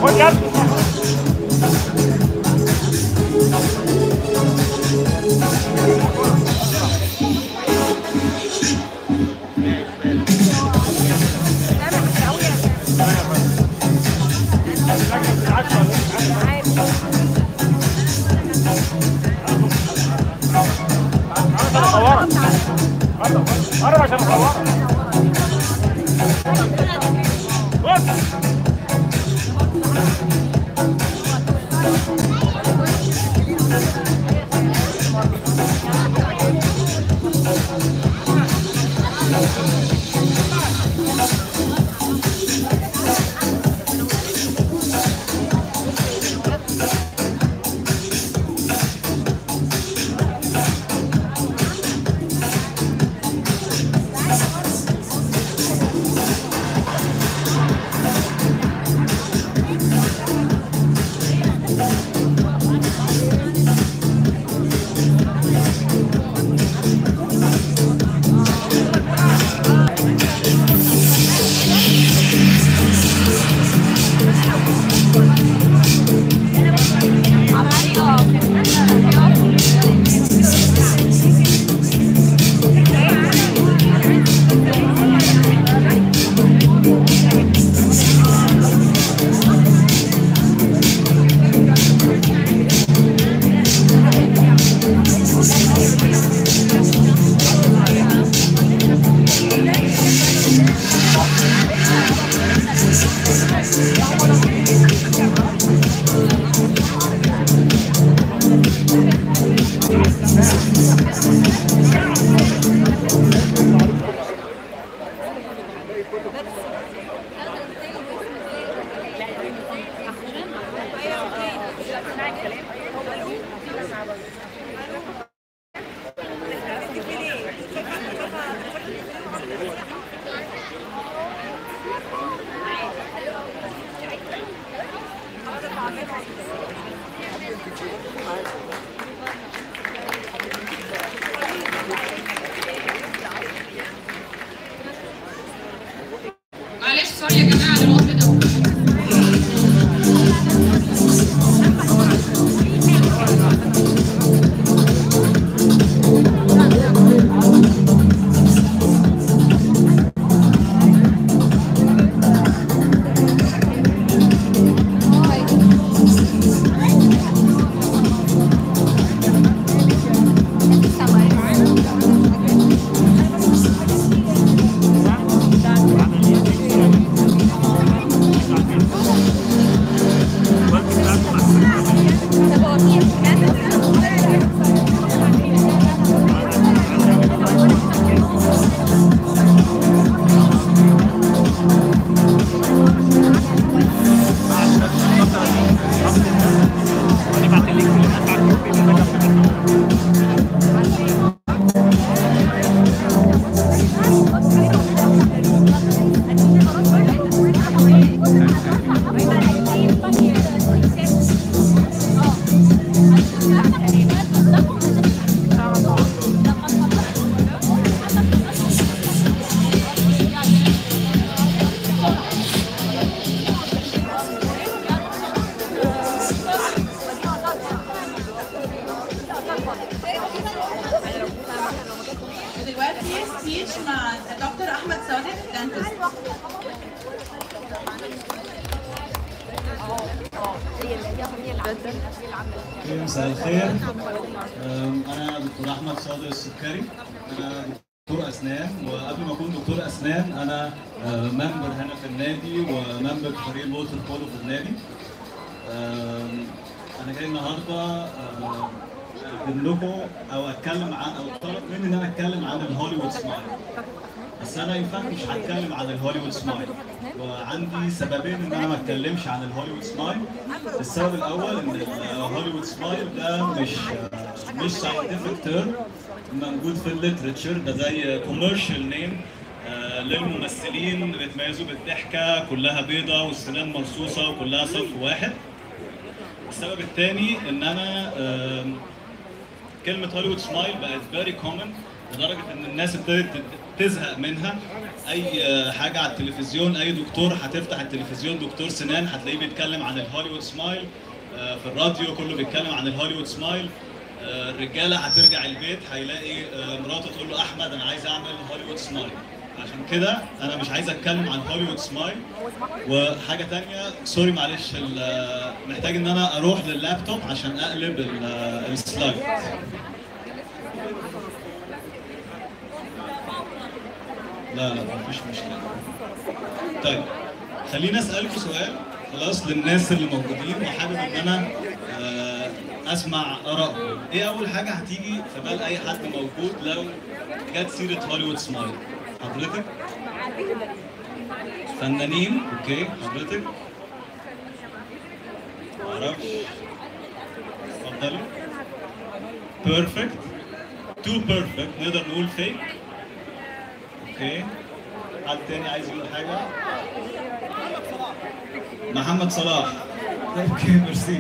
قرب عشان اصورك بص معلش سوري يا جماعه على الوقت ده ودلوقتي سبيتش مع دكتور احمد صادق دانتست مساء الخير أم، انا دكتور احمد صادق السكري انا دكتور اسنان وقبل ما اكون دكتور اسنان انا ممبر هنا في النادي وممبر في فريق الووتر بولو في النادي أم، انا جاي النهارده أم، اقدم لكم او اتكلم عن او طلب مني ان انا اتكلم عن الهوليوود سمايل بس انا ينفع مش هتكلم عن الهوليوود سمايل وعندي سببين ان انا ما اتكلمش عن الهوليوود سمايل السبب الاول ان الهوليوود سمايل ده مش مش ساينتفك تيرم موجود في الليترشر ده زي كوميرشال نيم للممثلين بيتميزوا بالضحكه كلها بيضه والسنان مرصوصه وكلها صف واحد السبب الثاني ان انا آم، كلمه هوليوود سمايل بقت فيري كومن لدرجه ان الناس ابتدت تزهق منها اي آه، حاجه على التلفزيون اي دكتور هتفتح التلفزيون دكتور سنان هتلاقيه بيتكلم عن الهوليوود سمايل آه، في الراديو كله بيتكلم عن الهوليوود سمايل آه، الرجاله هترجع البيت هيلاقي آه، مراته تقول له احمد انا عايز اعمل هوليوود سمايل عشان كده انا مش عايز اتكلم عن هوليوود سمايل وحاجه تانية سوري معلش ال- محتاج ان انا اروح لللابتوب عشان اقلب ال- السلايد لا لا مفيش مشكله طيب خليني اسالكم سؤال خلاص للناس اللي موجودين وحابب ان انا آه، اسمع ارائكم ايه اول حاجه هتيجي في بال اي حد موجود لو جت سيره هوليوود سمايل حضرتك فنانين اوكي حضرتك معرفش اتفضلي بيرفكت تو بيرفكت نقدر نقول فيك اوكي حد تاني عايز يقول حاجه محمد صلاح اوكي ميرسي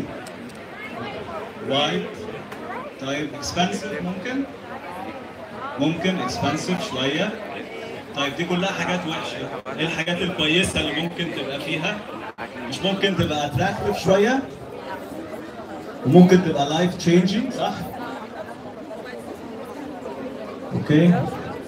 وايت طيب اكسبنسيف ممكن ممكن اكسبنسيف شويه طيب دي كلها حاجات وحشه ايه الحاجات الكويسه اللي ممكن تبقى فيها مش ممكن تبقى اتراكتيف شويه وممكن تبقى لايف تشينجينج صح اوكي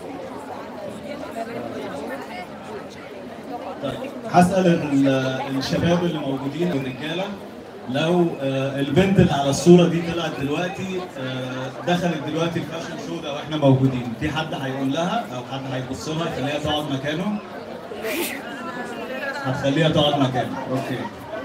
طيب هسال ال- الشباب اللي موجودين والرجاله لو آه، البنت اللي على الصوره دي طلعت دلوقتي آه، دخلت دلوقتي الفاشن شو ده واحنا موجودين في حد هيقول لها او حد هيبص لها يخليها تقعد مكانه هتخليها تقعد مكانه اوكي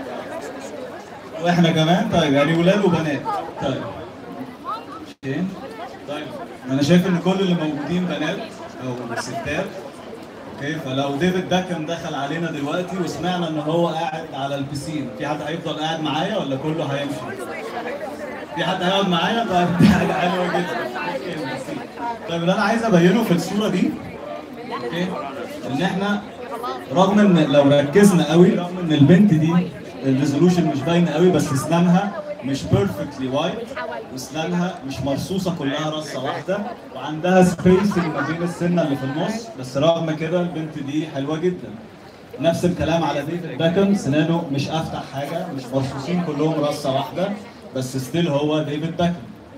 واحنا كمان طيب يعني ولاد وبنات طيب اوكي طيب انا شايف ان كل اللي موجودين بنات او ستات اوكي فلو ديفيد باكم دخل علينا دلوقتي وسمعنا ان هو قاعد على البسين في حد هيفضل قاعد معايا ولا كله هيمشي؟ في حد هيقعد معايا طيب دي حاجه حلوه جدا اوكي البسين. طيب اللي انا عايز ابينه في الصوره دي اوكي ان احنا رغم ان لو ركزنا قوي رغم ان البنت دي الريزولوشن مش باينه قوي بس اسنانها مش بيرفكتلي وايت واسنانها مش مرصوصه كلها رصه واحده وعندها سبيسنج ما بين السنه اللي في النص بس رغم كده البنت دي حلوه جدا نفس الكلام على ديفيد باكم سنانه مش افتح حاجه مش مرصوصين كلهم رصه واحده بس ستيل هو ديفيد باكم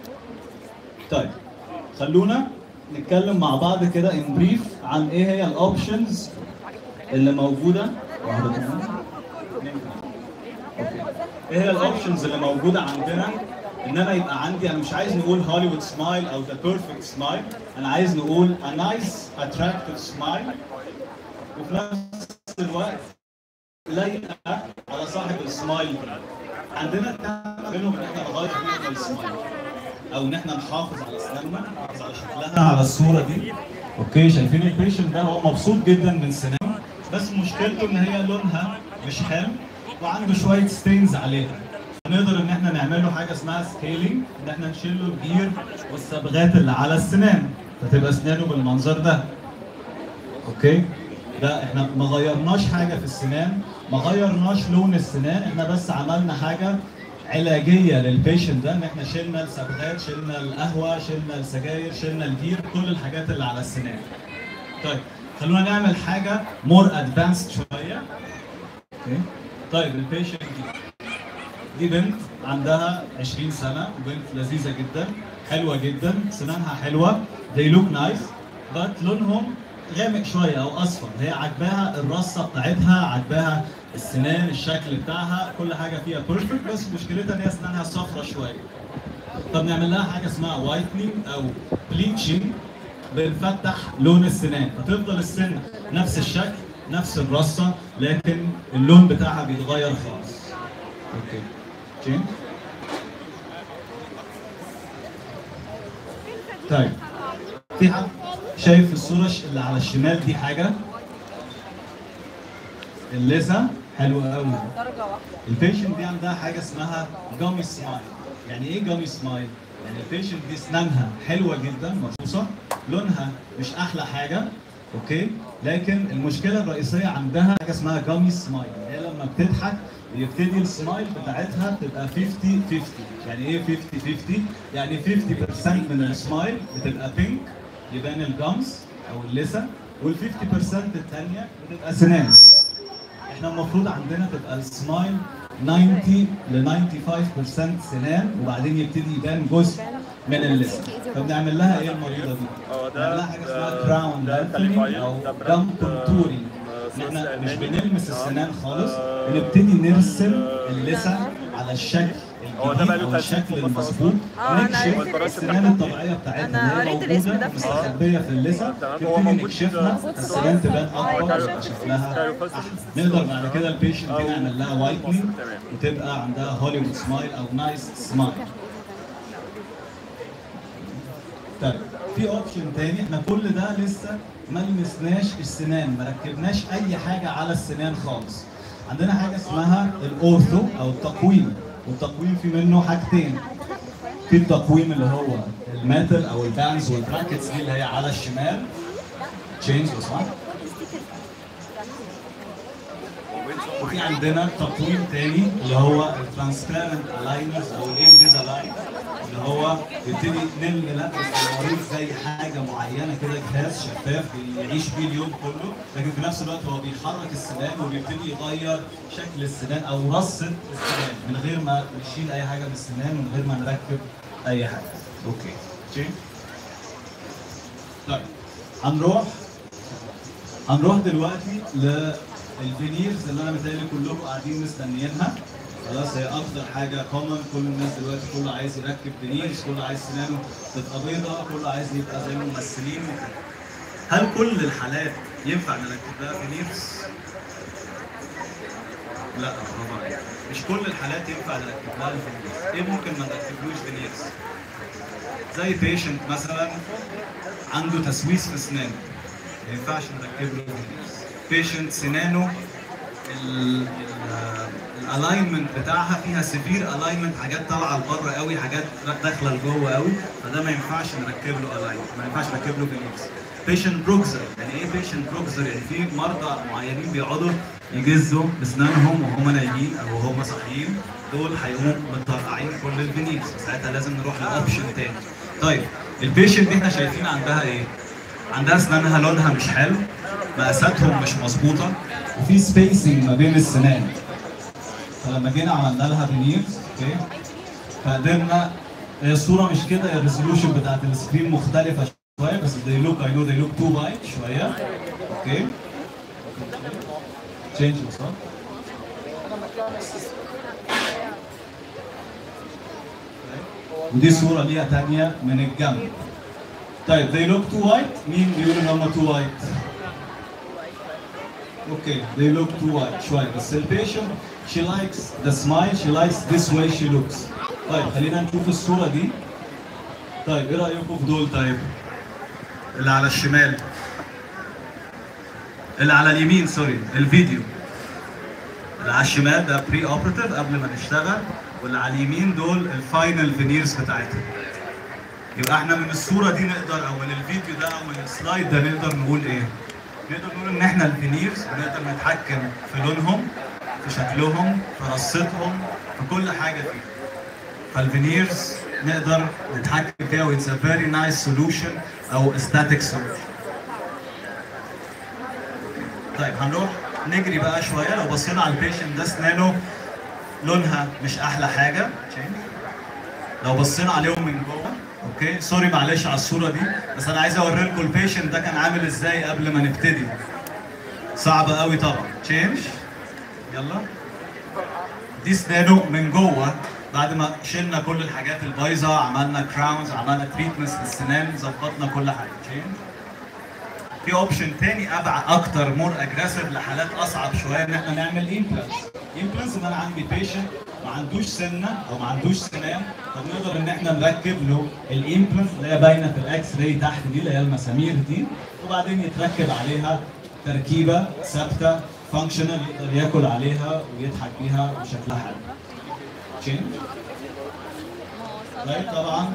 طيب خلونا نتكلم مع بعض كده ان بريف عن ايه هي الاوبشنز اللي موجوده واحده كمان اتنين كمان. اوكي ايه هي الاوبشنز اللي موجوده عندنا ان انا يبقى عندي انا مش عايز نقول هوليوود سمايل او ذا بيرفكت سمايل انا عايز نقول a nice attractive smile وفي نفس الوقت لايقه على صاحب السمايل ده عندنا اتنين بينهم ان احنا نغير بيهم السمايل او ان احنا نحافظ على اسناننا نحافظ على شكلها على الصوره دي اوكي شايفين البيشنت ده هو مبسوط جدا من سنانه بس مشكلته ان هي لونها مش حلو وعنده شويه ستينز عليها نقدر ان احنا نعمل له حاجه اسمها سكيلينج ان احنا نشيل له الجير والصبغات اللي على السنان فتبقى اسنانه بالمنظر ده اوكي ده احنا ما غيرناش حاجه في السنان ما غيرناش لون السنان احنا بس عملنا حاجه علاجيه للبيشنت ده ان احنا شلنا الصبغات شلنا القهوه شلنا السجاير شلنا الجير كل الحاجات اللي على السنان طيب خلونا نعمل حاجه مور ادفانسد شويه اوكي طيب البيشنت دي دي بنت عندها 20 سنه وبنت لذيذه جدا حلوه جدا سنانها حلوه they look nice but لونهم غامق شويه او اصفر هي عجباها الرصه بتاعتها عجباها السنان الشكل بتاعها كل حاجه فيها بيرفكت بس مشكلتها ان هي اسنانها صفرة شويه طب نعمل لها حاجه اسمها وايتنينج او بليتشنج بنفتح لون السنان فتفضل السن نفس الشكل نفس الرصه لكن اللون بتاعها بيتغير خالص اوكي جين طيب في حد شايف الصورة ش- اللي على الشمال دي حاجة اللثة حلوة قوي البيشنت دي عندها حاجة اسمها جامي سمايل يعني ايه جامي سمايل؟ يعني البيشنت دي اسنانها حلوة جدا مرصوصة لونها مش أحلى حاجة اوكي لكن المشكلة الرئيسية عندها حاجة اسمها جامي سمايل هي لما بتضحك يبتدي السمايل بتاعتها تبقى 50 50 يعني ايه 50 50 يعني 50% من السمايل بتبقى بينك يبان الجمز او اللثه وال 50% الثانيه بتبقى سنان احنا المفروض عندنا تبقى السمايل 90 ل 95% سنان وبعدين يبتدي يبان جزء من اللثه فبنعمل لها ايه المريضه دي؟ اه ده- بنعمل لها حاجه اسمها ده- كراون ده لانثنينج تليفاين، او ده جام براند، كونتورينج آه، ان احنا صوص مش ألماني. بنلمس آه. السنان خالص آه. بنبتدي نرسم اللثه على الشكل هو ده الجديد بقى له او 30 الشكل في مصر المظبوط اه انا نكشف قريت الاسم السنان ده الطبيعيه بتاعتنا أنا اللي هي قريت الاسم موجوده ده في- مستخبيه في اللثه تمام، هو نبتدي موجود نكشفها في- السنان تبان آه، اكبر كايرو- يبقى شكلها كايرو احلى فاسيلز. نقدر بعد كده البيشنت أو دي نعمل لها مصر، وايتنينج تمام. وتبقى عندها هوليوود سمايل او نايس سمايل طيب في اوبشن تاني احنا كل ده لسه ما لمسناش السنان ما ركبناش اي حاجه على السنان خالص عندنا حاجه اسمها الاورثو او التقويم والتقويم في منه حاجتين في التقويم اللي هو الماتل او البانز والبراكتس دي اللي هي على الشمال تشينج صح وفي عندنا تقويم تاني اللي هو الترانسبيرنت الاينرز او الانفيزالاين اللي هو يبتدي نلبس المريض زي حاجه معينه كده جهاز شفاف يعيش بيه اليوم كله لكن في نفس الوقت هو بيحرك السنان وبيبتدي يغير شكل السنان او رصه السنان من غير ما نشيل اي حاجه من السنان من غير ما نركب اي حاجه. اوكي. شيء؟ طيب هنروح هنروح دلوقتي للفينيرز اللي انا متهيألي كلكم قاعدين مستنيينها خلاص هي اكتر حاجه كومن كل الناس دلوقتي كله عايز يركب فينيرز كله عايز سنانه تبقى بيضاء كله عايز يبقى زي الممثلين وكده هل كل الحالات ينفع نركب لها فينيرز؟ لا برافو عليك مش كل الحالات ينفع نركب لها الفينيرز ايه ممكن ما نركبلوش فينيرز؟ زي بيشنت مثلا عنده تسويس في اسنانه ما ينفعش نركب له بيشنت سنانه الالاينمنت بتاعها فيها سيفير الاينمنت حاجات طالعه لبره قوي حاجات داخله لجوه قوي فده ما ينفعش نركب له الاينمنت ما ينفعش نركب له فينيكس بيشنت بروكزر يعني ايه بيشنت بروكزر يعني في مرضى معينين بيقعدوا يجزوا باسنانهم وهم نايمين او وهم صاحيين دول هيقوموا مطرقعين كل الفينيكس ساعتها لازم نروح لاوبشن تاني طيب البيشنت دي احنا شايفين عندها ايه؟ عندها اسنانها لونها مش حلو مقاساتهم مش مظبوطه وفي سبيسنج ما بين السنان فلما جينا عملنا لها فينيرز اوكي فقدرنا هي الصوره مش كده هي الريزولوشن بتاعت السكرين مختلفه شويه بس they look I know they look too white شويه اوكي تشينج صح؟ ودي صوره ليها تانية من الجنب طيب they look too white مين بيقول ان هم too white؟ اوكي they look too white شويه بس البيشنت she likes the smile she likes this way she looks طيب خلينا نشوف الصوره دي طيب ايه رايكم في دول طيب؟ اللي على الشمال اللي على اليمين سوري الفيديو اللي على الشمال ده بري اوبراتيف قبل ما نشتغل واللي على اليمين دول الفاينل فينيرز بتاعتها يبقى احنا من الصوره دي نقدر او من الفيديو ده او من السلايد ده نقدر نقول ايه؟ نقدر نقول ان احنا الفينيرز بنقدر نتحكم في لونهم في شكلهم في رصتهم في كل حاجه فيهم فالفينيرز نقدر نتحكم فيها واتس ا فيري نايس سولوشن او استاتيك سولوشن طيب هنروح نجري بقى شويه لو بصينا على البيشنت ده اسنانه لونها مش احلى حاجه لو بصينا عليهم من جوه اوكي سوري معلش على الصوره دي بس انا عايز اوري لكم البيشنت ده كان عامل ازاي قبل ما نبتدي صعب قوي طبعا تشينج يلا دي اسنانه من جوه بعد ما شلنا كل الحاجات البايظه عملنا كراونز عملنا تريتمنتس للسنان ظبطنا كل حاجه تشينج في اوبشن تاني ابعد اكتر مور اجريسيف لحالات اصعب شويه ان احنا نعمل امبلانتس امبلانتس ان انا عندي بيشنت ما عندوش سنه او ما عندوش سنان فبنقدر ان احنا نركب له الامبلانت اللي هي باينه في الاكس راي تحت دي اللي هي المسامير دي وبعدين يتركب عليها تركيبه ثابته فانكشنال يقدر ياكل عليها ويضحك بيها وشكلها حلو. تشينج طيب طبعا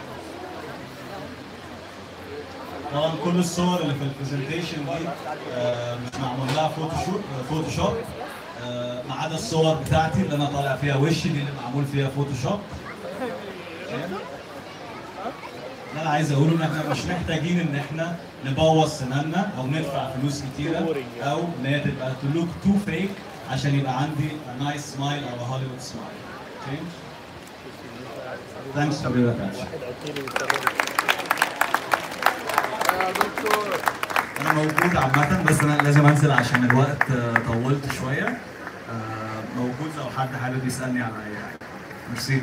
طبعا كل الصور اللي في البرزنتيشن دي آه، مش معمول لها فوتوشوب فوتوشوب آه، ما عدا الصور بتاعتي اللي انا طالع فيها وشي دي اللي معمول فيها فوتوشوب اللي انا عايز اقوله ان احنا مش محتاجين ان احنا نبوظ سناننا او ندفع فلوس كتيره او ان هي تبقى to look too fake عشان يبقى عندي a nice smile او a Hollywood smile. Okay? Thanks for your attention. انا موجود عامة بس انا لازم انزل عشان الوقت آه، طولت شوية آه، موجود لو حد حابب يسألني على اي حاجة ميرسي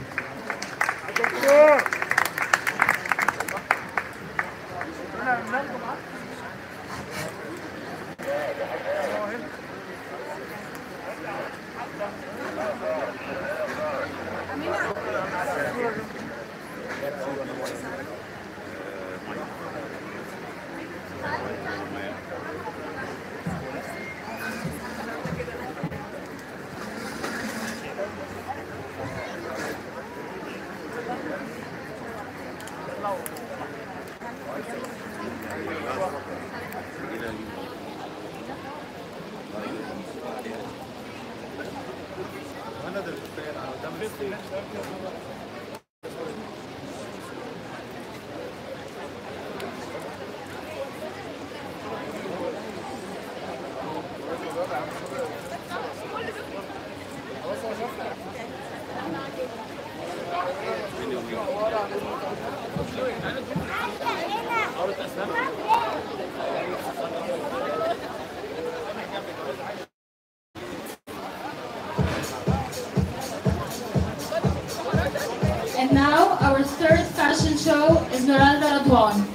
And now our third fashion show is Nuralda Radwan.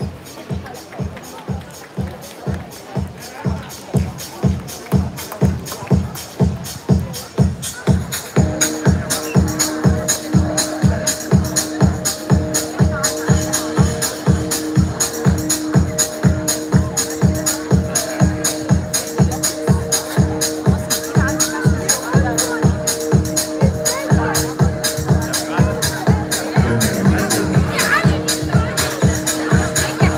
Thank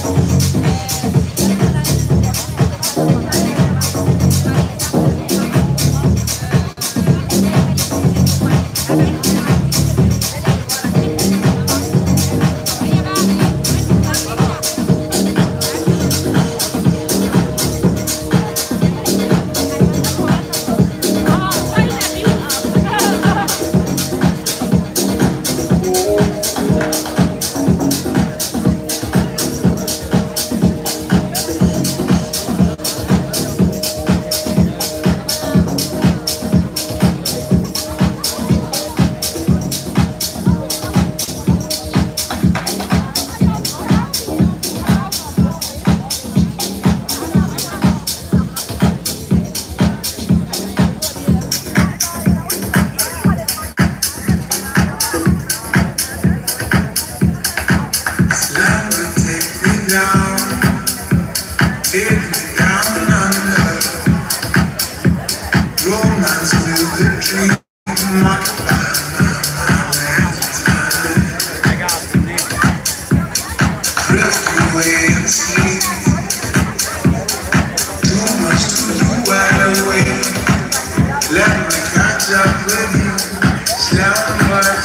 Let me catch up with you. Slow but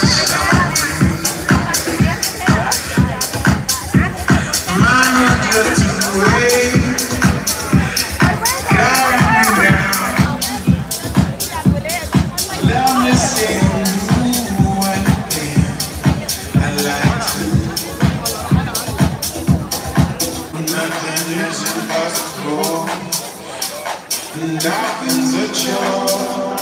Mama just away. Carry me down. Let me sing you one thing I like to. Nothing is impossible. Nothing's a chore.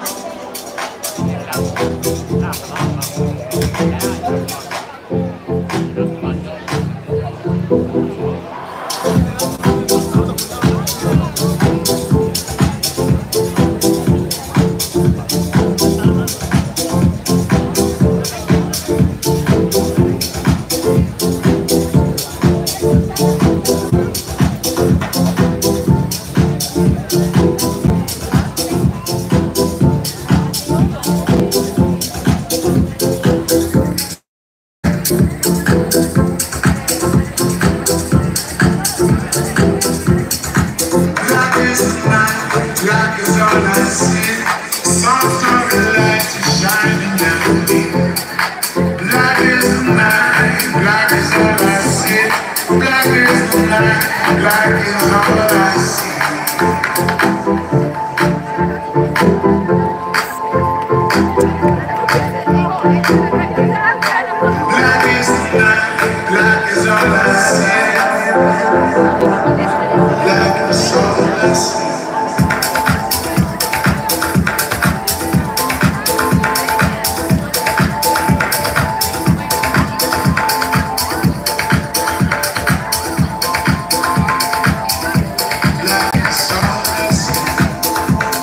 Black is the night, black is all I see. Soft of the light is shining down me. Black is the night, black is all I see. Black is the night, black is all I see. Black is the night, black is all I see. Black is all I see. Black is all I see.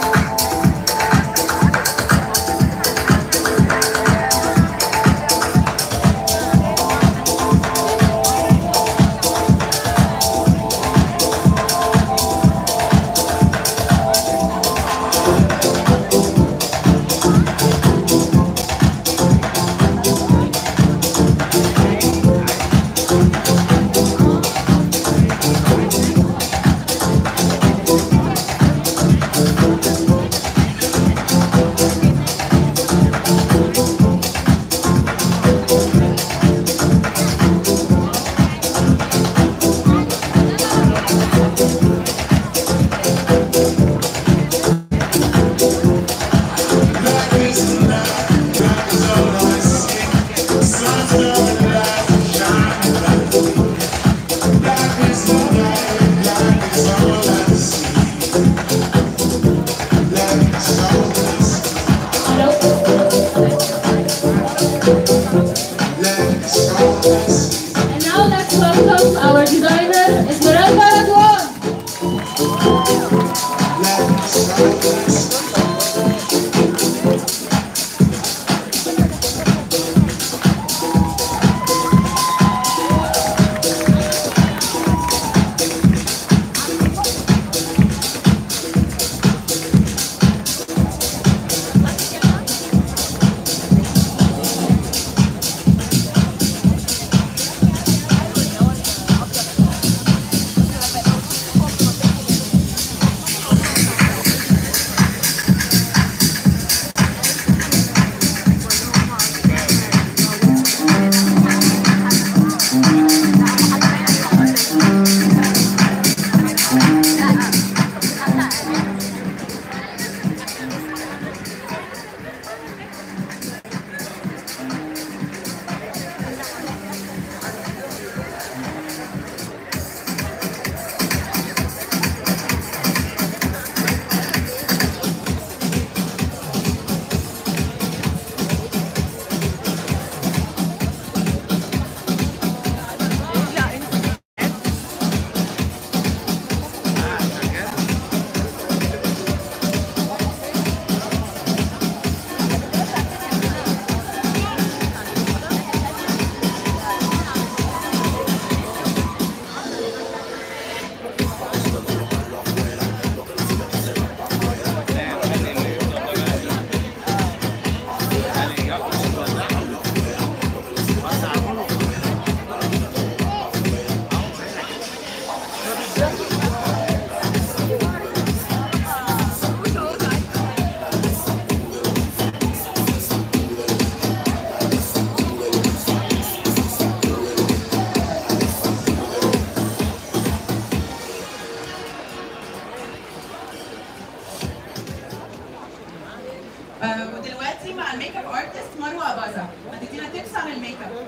بره هتدينا تبس عن الميك اب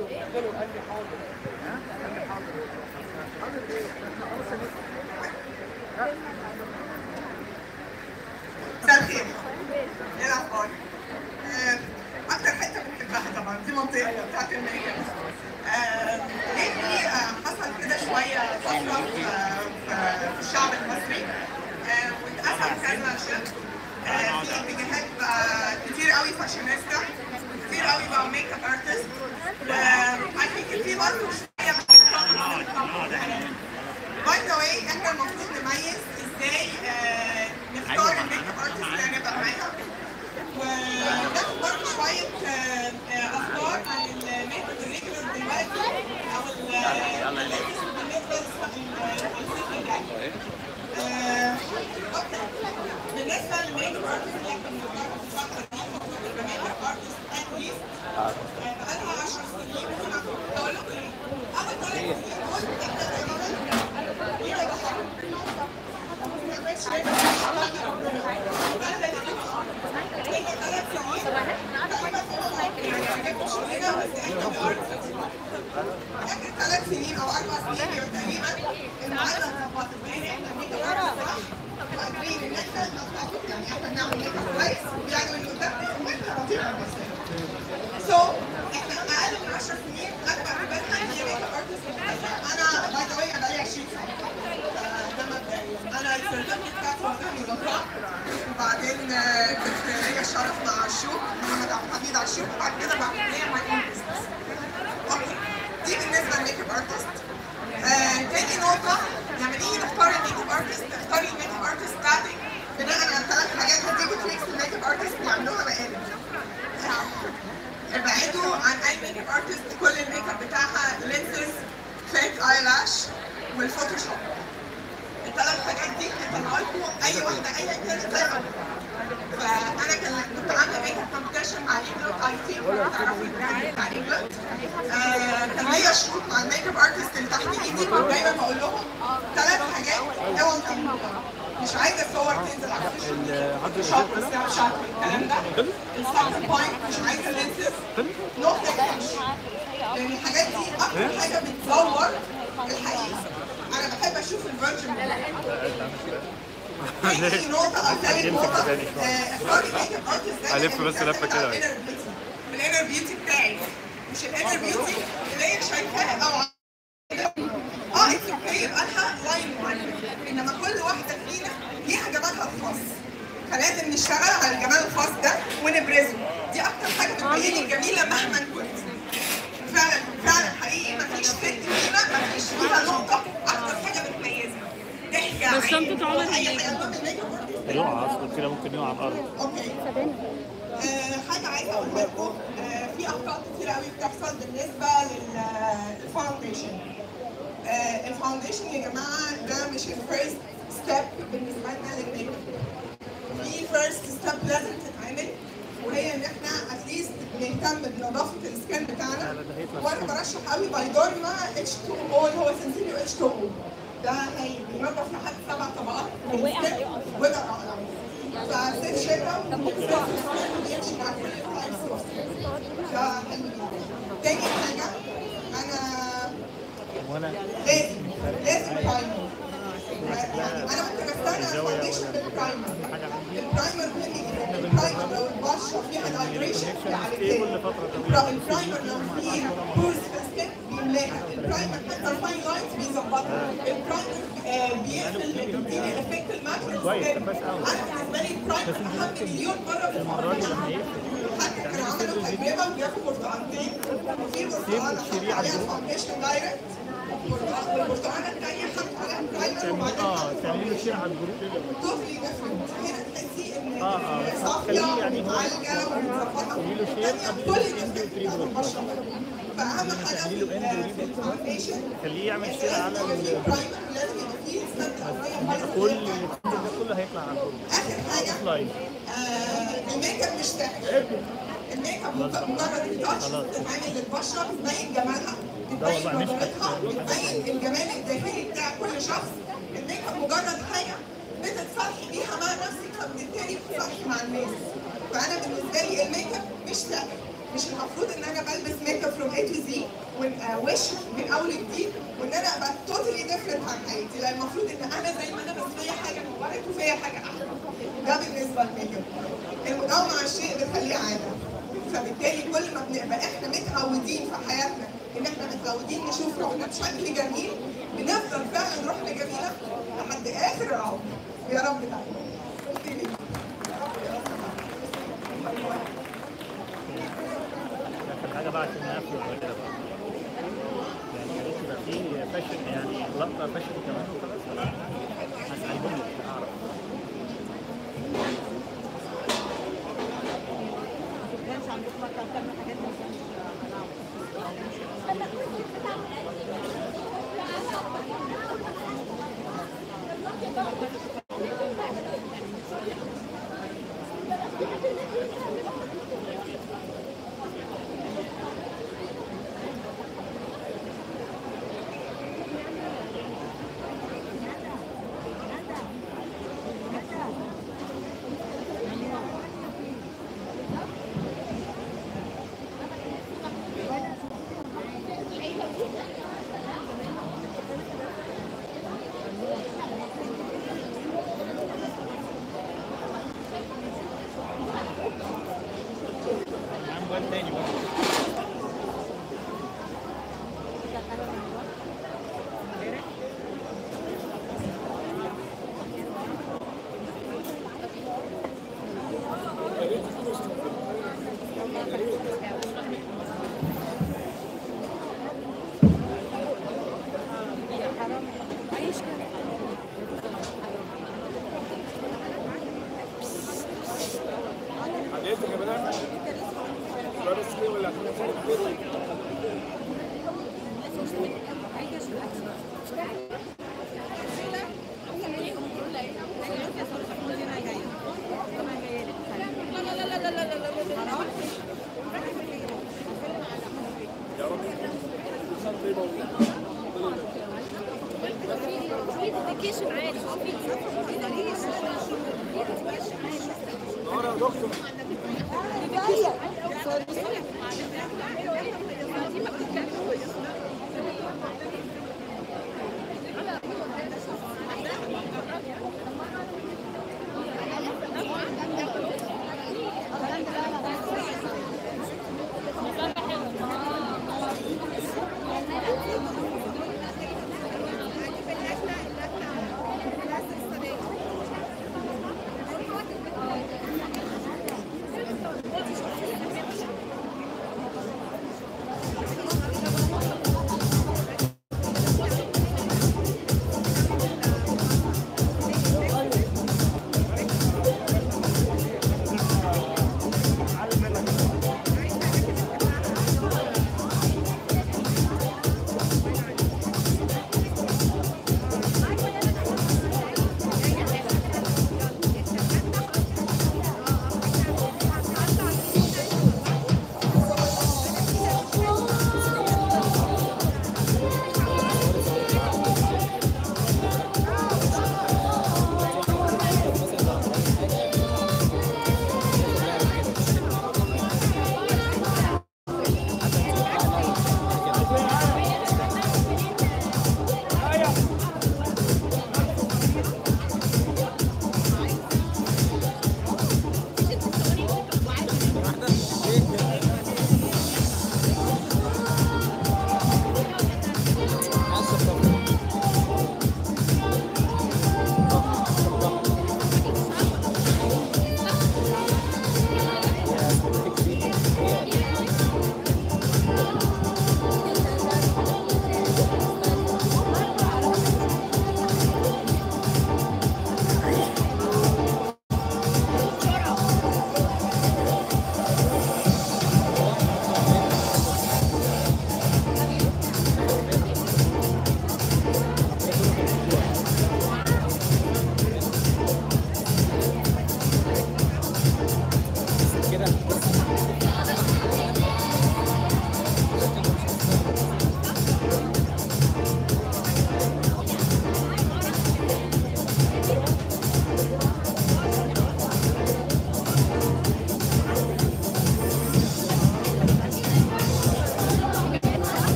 مساء الخير ايه الاخبار؟ آه، اكتر حته بنحبها طبعا دي منطقه بتاعت الميك اب آه، ليه آه، حصل كده شويه طفره في في- في الشعب المصري آه، واتقسم كذا شق آه، في اتجاهات بقى كتير قوي فاشينيستا كتير قوي بقى ميك اب ارتست I think في برضه شويه باي ذا واي احنا المفروض نميز ازاي آه، نختار الميك اب ارتست اللي هنبقى معاها وناخد برضه شويه آه، آه، افكار عن الميك اب الريجولر دلوقتي او ال- بالنسبه للصيف الجاي. آه، أوكي. بالنسبه للميك اب ارتست اللي احنا بنختارها في الفتره دي المفروض يبقى ميك اب ارتست ات ليست بقالها 10 سنين هقول لكم ليه. اول ثلاث سنين دول احنا تقريبا اخر ثلاث سنين او اربع سنين تقريبا المعادله اتظبطت بقينا احنا ميك اب ارتست صح وقادرين ان احنا نظبط يعني احنا نعمل ميك اب كويس ويعني من قدام واحنا لطيفه بس سو احنا اقل من 10 سنين اكبر عبادنا هي ميك اب ارتست انا باي ذا واي انا بقالي 20 سنه ده مبدئيا انا السيرتيفيكت بتاعتي مهندس مدرسه وبعدين آه، كنت ليا الشرف مع عشوق محمد عبد الحميد عشوق وبعد كده بعد ليا ماي اون بزنس اوكي دي بالنسبه للميك اب ارتست آه، تاني نقطة لما نيجي نختار الميك اب ارتست نختار الميك اب ارتست بتاعتك بناء على ثلاث حاجات هديكوا تريكس الميك اب ارتست بيعملوها مقالب ابعدوا عن اي ميك اب ارتست كل الميك اب بتاعها لينسز فيك ايلاش والفوتوشوب الثلاث حاجات دي هتطلع لكم اي واحده ايا كانت زي ما فانا كان كنت عامله ميك اب كومبيتيشن مع ايجلوت اي تي تعرفوا البراند بتاع ايجلوت آه، كان ليا شروط مع الميك اب ارتست اللي تحت ايدي دايما بقول لهم ثلاث حاجات اوعوا تعملوها مش عايزه الصور تنزل على السوشيال شوت سناب شات والكلام ده الساوند بوينت مش عايزه لينسز نو تكنش لان الحاجات دي اكتر حاجه بتزور الحقيقه انا بحب اشوف الفيرجن تاني نقطة أو تالت نقطة آه، اختار الميك اب ارتست هلف بس لفة كده. الانر بيوتي بتاعي مش الانر بيوتي اللي هي شايفاها او اه اتس اوكي يبقى لها لاين معين انما كل واحده فينا ليها جمالها الخاص فلازم نشتغل على الجمال الخاص ده ونبرزه دي اكتر حاجه بتبيني الجميله مهما كنت فعلا فعلا حقيقي مفيش ست فينا مفيش فيها نقطه اكتر حاجه بتميزها ضحكه بس انت تعمل اي حاجه يقع اصلا كده ممكن يقع على الارض اوكي آه، حاجه عايزه اقولها لكم آه، في اخطاء كتير قوي بتحصل بالنسبه للفاونديشن الفاونديشن يا جماعه ده مش الفيرست ستيب بالنسبه لنا للميك اب في فيرست ستيب لازم تتعمل وهي ان احنا اتليست نهتم بنظافه السكان بتاعنا وانا برشح قوي بايدورما اتش 2 او اللي هو سنسيليو اتش 2 او ده هي بينظف لحد سبع طبقات من السكان ويبقى رائع فصيف شتاء بيمشي مع كل التايبس ده حلو جدا تاني حاجه انا لازم لازم برايمر انا ممكن استنى الفاونديشن بالبرايمر البرايمر مهم جدا البرايمر لو البشره فيها دايريشن بيعالجها البرايمر لو فيه بورز في السكن بيملاها البرايمر حتى الفاين لاينز بيظبطها البرايمر آه، بيقفل بيديني الافكت الماكرو انا بالنسبه لي البرايمر اهم مليون مره في الفاونديشن حتى كانوا عملوا تجربه بياخدوا برتقالتين وفي برتقاله حطوا عليها فاونديشن دايركت والبرتقاله الثانيه حطوا عليها برايمر وبعدين اه تعملي له شير على الجروب توتالي ديفرنت هنا تحسي ان آه، آه، بس صافيه خليه يعني هو- ومعالجه ومتظبطه له شير قبل كل الاند الإفكت وتري بتاعت البشره فاهم حاجه في تعملي له اند ال- وري في الفاونديشن خليه يعمل شير على لازم يبقى فيه ال- برايمر ولازم يبقى فيه سنت كل الفيديو ده كله هيطلع على الجروب اخر حاجه لاين آه، الميك اب مش سهل الميك اب مجرد تاتش بتتعمل للبشره بتبين جمالها بتبين نظرتها بتبين الجمال الداخلي بتاع كل شخص الميك اب مجرد حاجه بتتصالحي بيها مع نفسك فبالتالي بتتصالحي مع الناس فانا بالنسبه لي الميك اب مش سهل مش المفروض ان انا بلبس ميك اب فروم اي تو زي وش من اول وجديد وان انا ابقى توتالي ديفرنت عن حياتي لا المفروض ان انا زي ما انا بس فيا حاجه مبارك وفيا حاجه احلى ده بالنسبه للميك اب المداومه على الشيء بتخليه عاده فبالتالي كل ما بنبقى احنا متعودين في حياتنا ان احنا متعودين نشوف روحنا بشكل جميل بنفضل فعلا روحنا جميله لحد اخر العمر يا رب تعالى قلت لي اخر حاجه بقى عشان نقفل كده بقى يعني يا ريت يبقى في فاشن يعني لقطه فاشن كمان وخلاص ولا هنعلمهم اعرف معاهم موبايل تاني برضه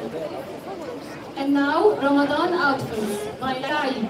And now, Ramadan outfits by Saeed.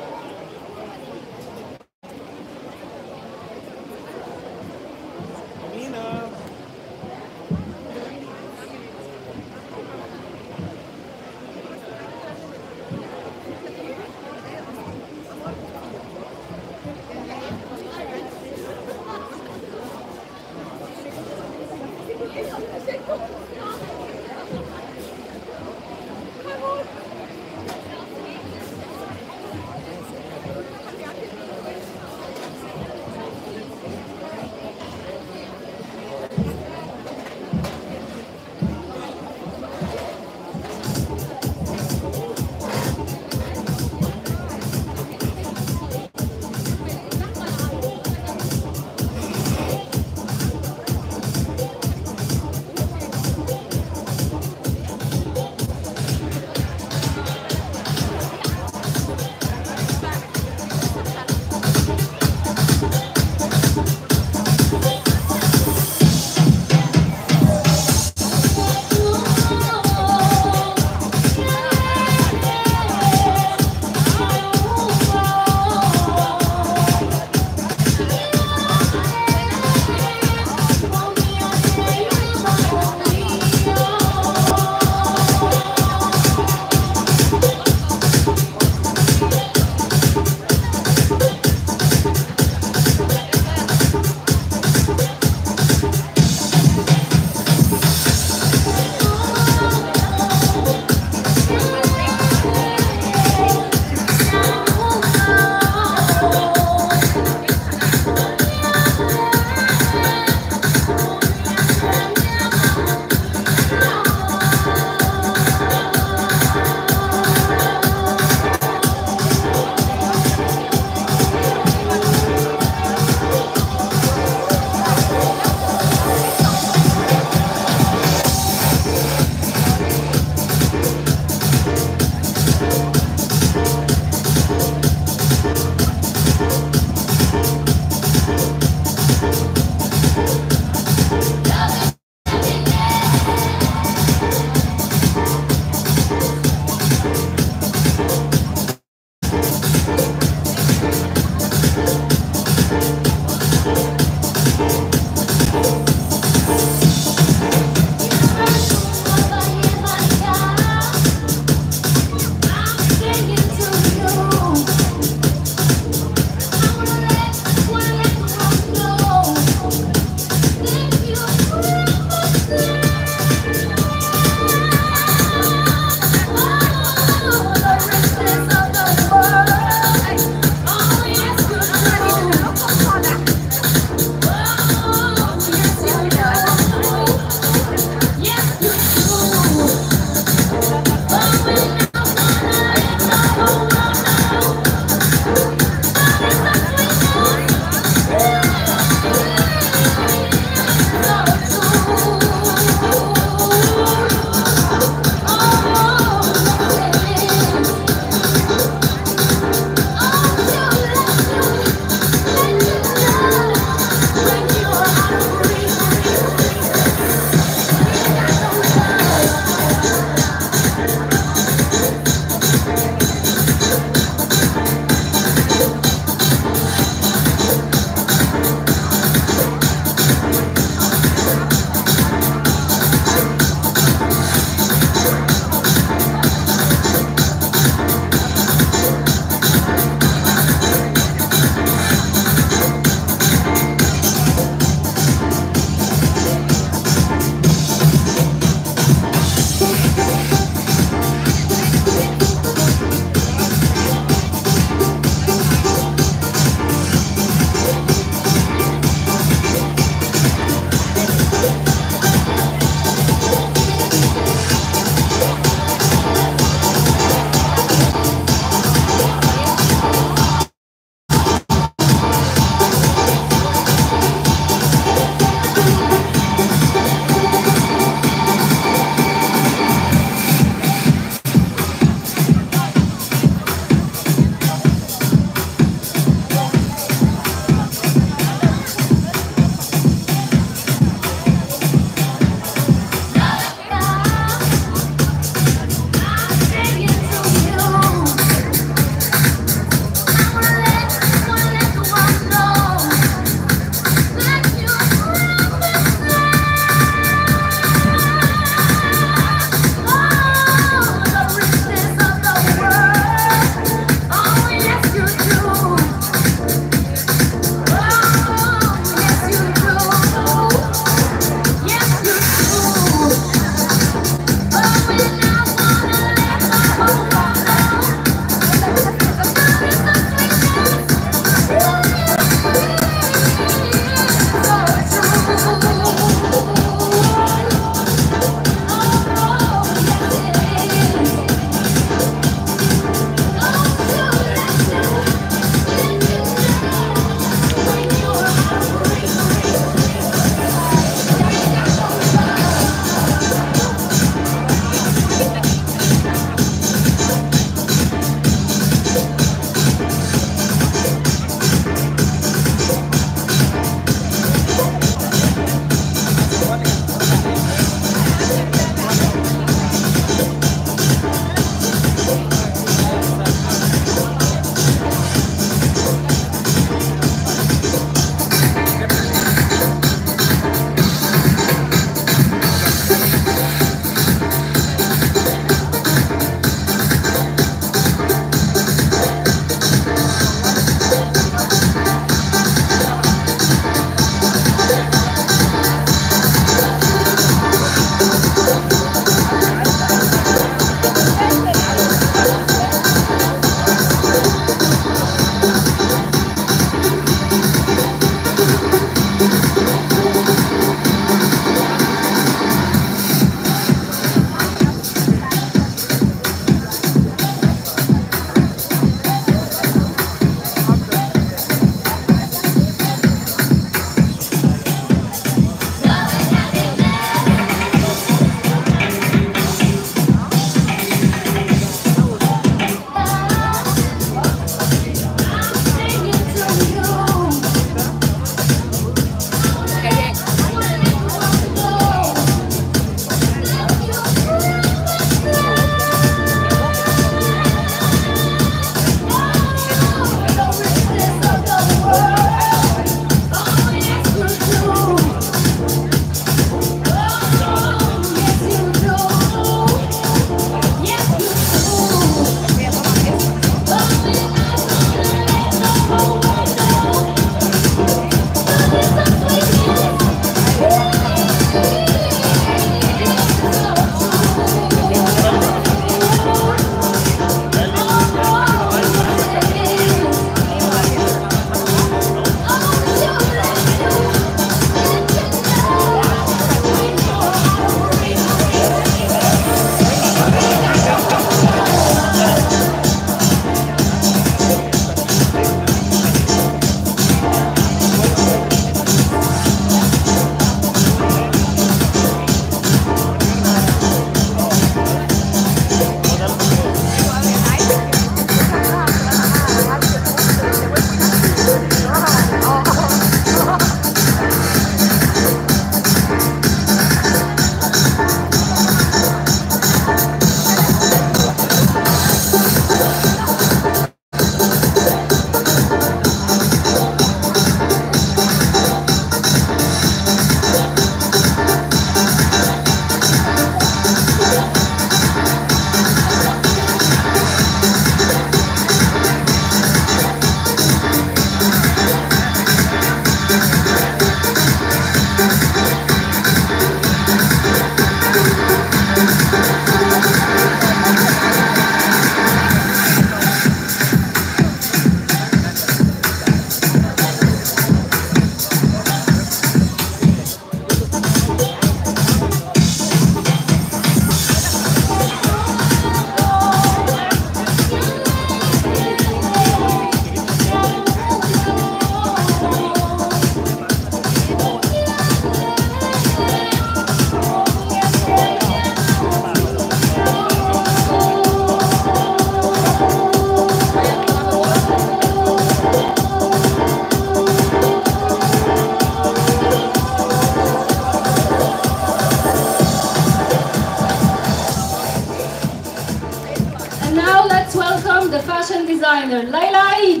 ديزاينر ليلى عيد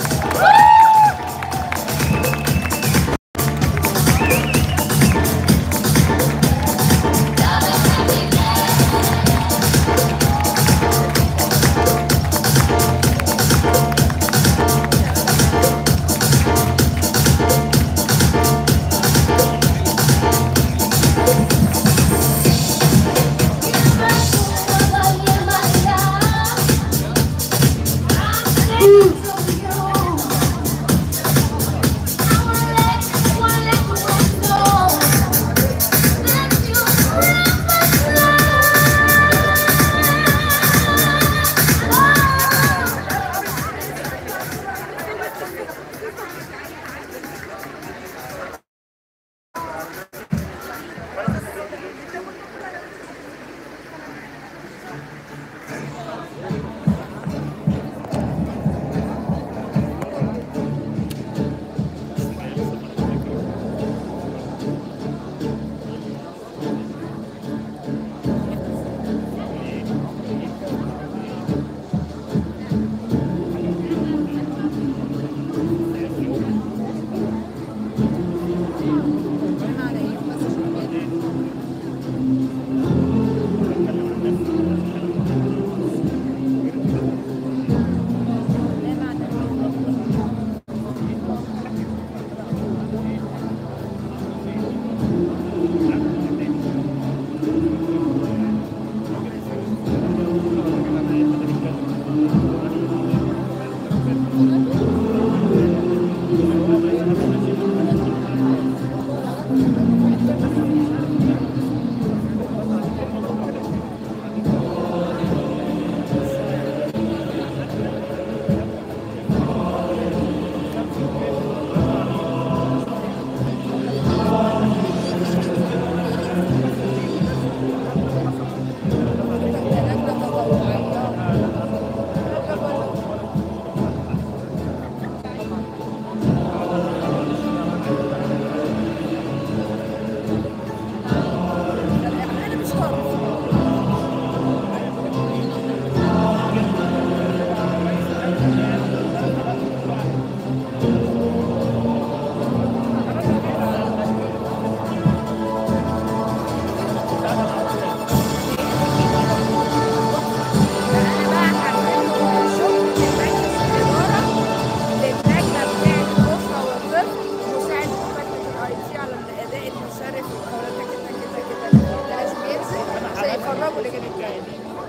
يفرجوا اللي كانت جايه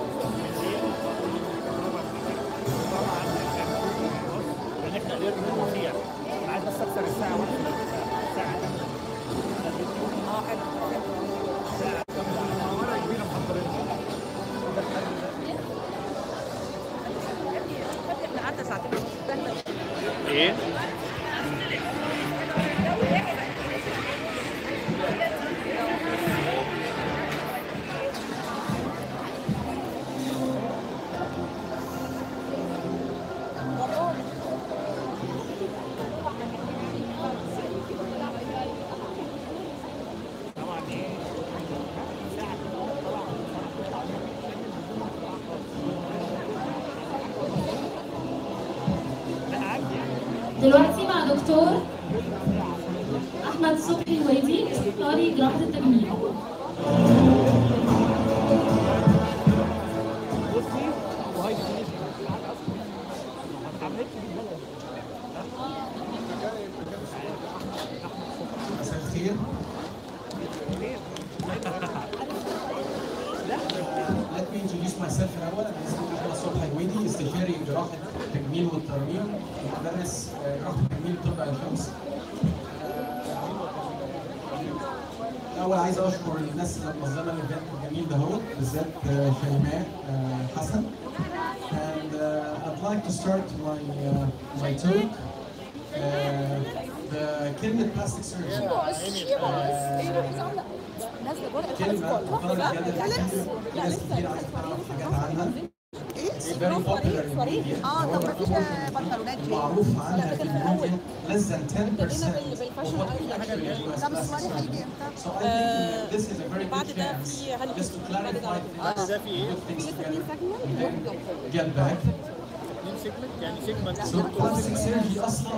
ان احنا قدرنا نطيع انا عايز بس اكسر الساعه واحده ساعه اه حلو احنا قعدنا ساعتين ونص ايه؟ دلوقتي مع دكتور احمد صبحي الوادي استشاري جراحه التجميل مساء الخير Let me introduce myself الأول أنا اسمي أحمد صبحي الويدي استشاري جراحة التجميل والترميم مدرس آه، جراحة التجميل طب عين شمس الأول عايز أشكر الناس اللي منظمة الإيفنت الجميل ده هو بالذات آه، شيماء آه، حسن and uh, I'd like to start my uh, my talk uh, the كلمة plastic surgery كلمة مثارة جدا في ناس كتير عايزة تعرف حاجات عنها It's very popular in media. اه طب ما فيش بنطلونات جينز معروف عنها في الميديا less than 10% of what actually is طب plastic السؤال هيجي surgery. امتى؟ So I think this is a very good chance just to clarify things, put things together, and then get back. سيجمنت يعني سيجمنت So plastic surgery اصلا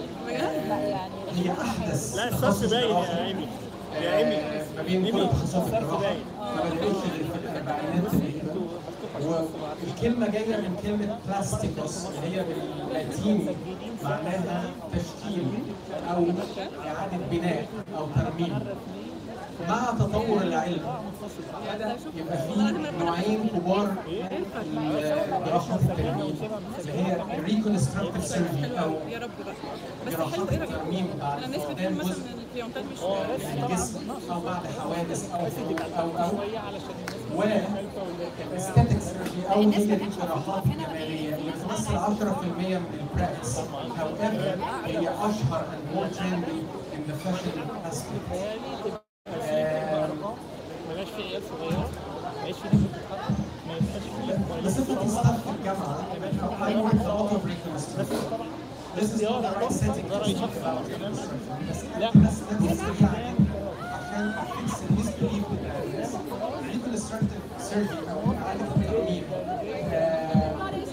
هي احدث لا الصف تخصص باين جراحي. يا ايمي يا ايمي آه، ما بين كل ايمي تخصصات الصف الجراحه باين ما بدأتش غير في الاربعينات تقريبا والكلمه جايه من كلمه بلاستيكوس اللي هي باللاتيني معناها تشكيل او اعاده بناء او ترميم مع تطور العلم بدا يبقى في نوعين كبار من جراحات الترميم اللي هي الريكونستراكتيف سيرجري او يا رب بقى بس جراحات حلو ايه رايك؟ الترميم بعد انا ناس بتقول فقدان مثلا جزء ان البيونتات مش من الجسم او بعد حوادث او حروب او او والاستاتيك سيرجري او هي دي الجراحات الجماليه اللي بتمثل 10% من البراكتس however هي اشهر and more trendy in the fashion aspect آه، ما يبقاش في عيال صغيره ما يبقاش في ناس بتتحرك ما يبقاش في بصفتي ستاف في الجامعه I work a lot of reconstruction This is not the right setting to speak about reconstruction بس بس بس عشان fix the misbelief بتاع الناس reconstructive surgery او اعاده الترميم آه،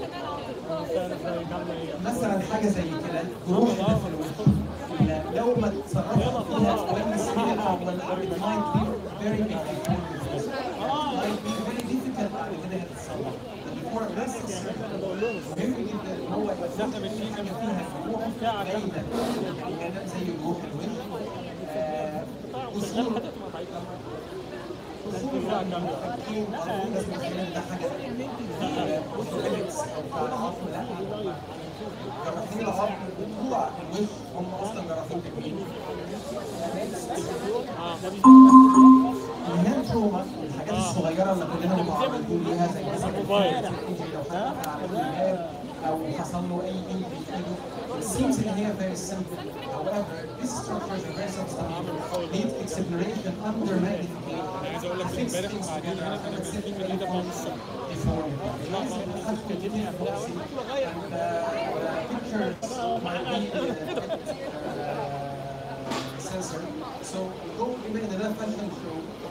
مثلا حاجه زي كده جروح اللي في الوجه لا- لو ما اتصرفت فيها كويس من الاول it might be very big deformity. might be very difficult بعد كده هتتصلح before a plastic surgery مهم جدا ان هو يكون في حاجه فيها جروح باينه يعني زي جروح الوجه آه، اصول اصول المحاكين برضه لازم يكون ده حاجه في اورثوبيدكس او بتاع العظم لا جراحين العظم بتوع الوش هم اصلا جراحين تجميل الهاند تروما الحاجات الصغيره اللي كلنا معرضين ليها زي مثلا الموبايل. لو حد على اللاب او حصل له اي انجري في ايده it seems ان هي very simple however this structure is very substantial need exploration under magnification عايز اقول لك fix امبارح things قاعدين together هنا كنا and set بنجيب them جديده in خالص deformity. Guys, I have to give you a policy and uh, the pictures might be uh, censored. So go بما ان ده فاشن شو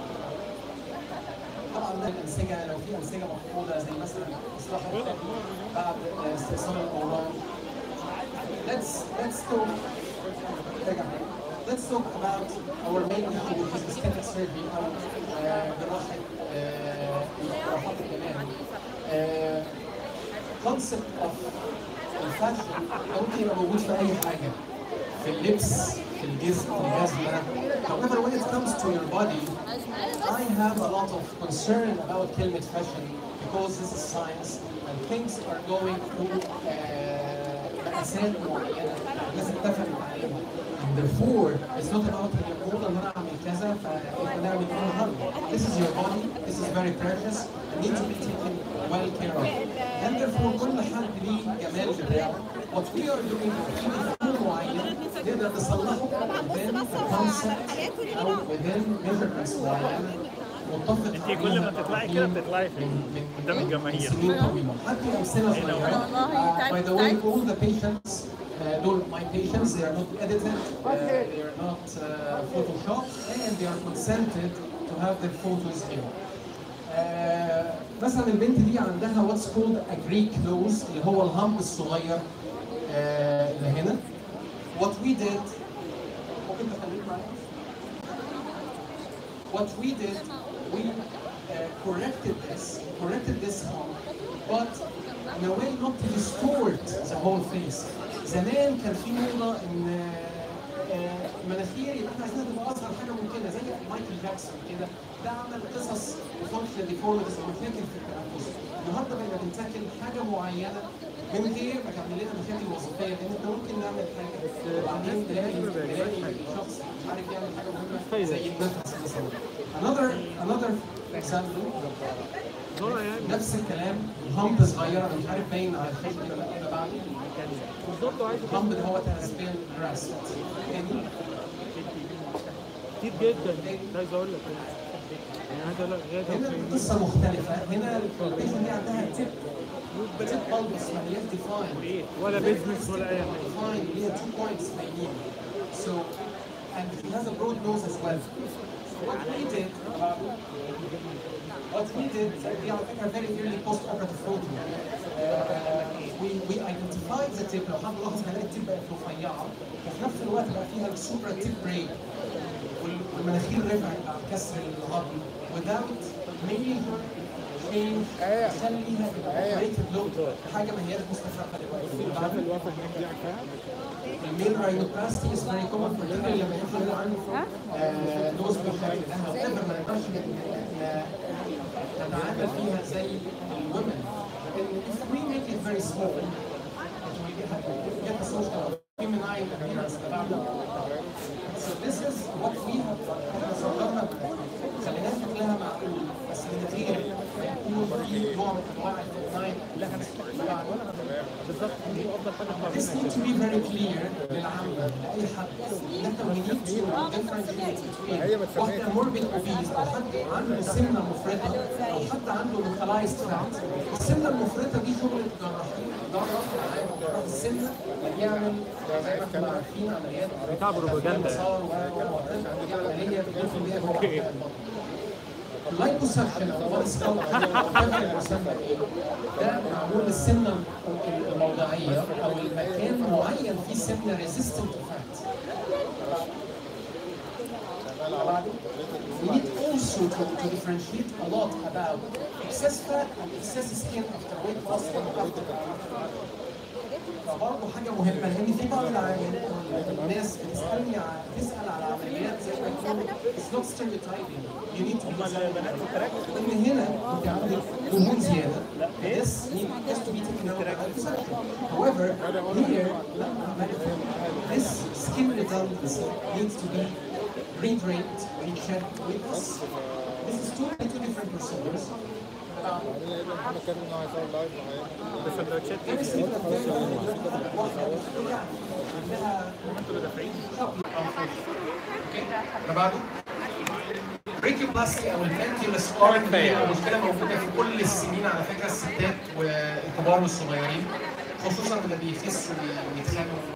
طبعا الانسجه لو في انسجه مفقوده زي مثلا اصلاح الفم بعد استئصال الاورام let's let's talk let's talk about our main issue which is aesthetic surgery او آه، جراحه آه، جراحات الجمال آه، concept of الفاشن ممكن يبقى موجود في اي حاجه في اللبس في الجسم في الجزمه however when it comes to your body I have a lot of concern about كلمة fashion because this is science and things are going through آه، مقاسات معينة الناس اتفقت عليها and therefore it's not about هي الموضة ان انا اعمل كذا فاحنا نعمل كده النهارده this is your body this is very precious and needs to be taken well care of and therefore كل حد ليه جمال بتاعه what we are doing في مفهوم معين نقدر نصلحه within a concept او within measurements معينة متفق انت كل ما تطلعي كده بتطلعي في قدام الجماهير سنين طويلة هدي أمثلة صغيرة Uh, by the way all the patients uh, دول my patients they are not edited uh, they are not uh, photoshopped and they are consented to have their photos here آه، مثلا البنت دي عندها what's called a Greek nose اللي هو الهامب الصغير آه، اللي هنا what we did ممكن تخليك معايا what we did, we uh, corrected this, corrected this hump, but in a way not to distort the whole face. زمان كان في موضة إن آه، المناخير يبقى احنا عايزينها تبقى أصغر حاجة ممكنة زي مايكل جاكسون كده، ده عمل قصص وفانكشنال ديفورميتيز ومشاكل في التنفس. النهارده بقينا بنتاكل حاجة معينة من غير ما تعمل لنا مشاكل وظيفية لأن احنا ممكن نعمل حاجة وبعدين نلاقي نلاقي شخص مش عارف يعمل حاجة مهمة زي النفس مثلا. Another another example نفس الكلام همب صغير انا مش عارف باين على الشاشه كده ولا كده بعد الهمب اللي هو has been grasped تاني كتير جدا عايز اقول لك يعني عايز اقول لك غايه هنا القصه مختلفه هنا البيشن دي عندها تيب تيب بلبس ما هياش ديفاين ولا بيزنس ولا اي حاجه ديفاين ليها تو بوينتس باينين so and she has a broad nose as well. So what we did, uh, what we did, we are I think a very early post-operative photo. Uh, we, we identified the tip لو حد لاحظ هنلاقي التip بقت رفيعه وفي نفس الوقت بقى فيها السوبرا تيب بريك والمناخير رفعت بعد كسر العظم without major change خليها تبقى operated look حاجه ما هياش مستشفى دلوقتي الميل راينوبلاستي is very common for people لما يحصل عنه نوز بيحتاج لها whatever ما نقدرش نتعامل فيها زي الومن لان if we make it very small it will get- get a social feminine appearance about it. So this is what we have احنا صغرنا خليناها شكلها معقول بس النتيجه يكون في نوع من انواع الفيمناين بالظبط This needs to be very clear للعامة لأي حد إن إحنا we need to differentiate between واحدة morbid obese أو حد عنده سمنة مفرطة أو حد عنده localized fat السمنة المفرطة دي شغلة جراحين جراح العام جراح السمنة بيعمل زي ما احنا عارفين عمليات بتاع بروباجندا. مسار عملية بيدخل بيها جوه البطن اللايبوسكشن او بودي سكالب او مسمى ايه ده معمول للسمنه الموضعيه او المكان معين فيه سمنه ريزيستنت فات We need also to, to differentiate a lot about excess fat and excess skin after weight loss and after فبرضه حاجه مهمه لان في بعض العيان الناس بتسالني ع- بتسال على عمليات زي ما يكون it's not stereotyping you need to be ان هنا انت عندك دهون زياده this need has to be taken out of the section however here لا this skin results needs to be redrained rechecked with us this is two two different procedures السندوتشات very simple اللي بعده بريكيوبلاستي او البانكيولس ارم دي مشكله موجوده في كل السنين على فكره الستات والكبار والصغيرين خصوصا اللي بيخسوا ويتخانوا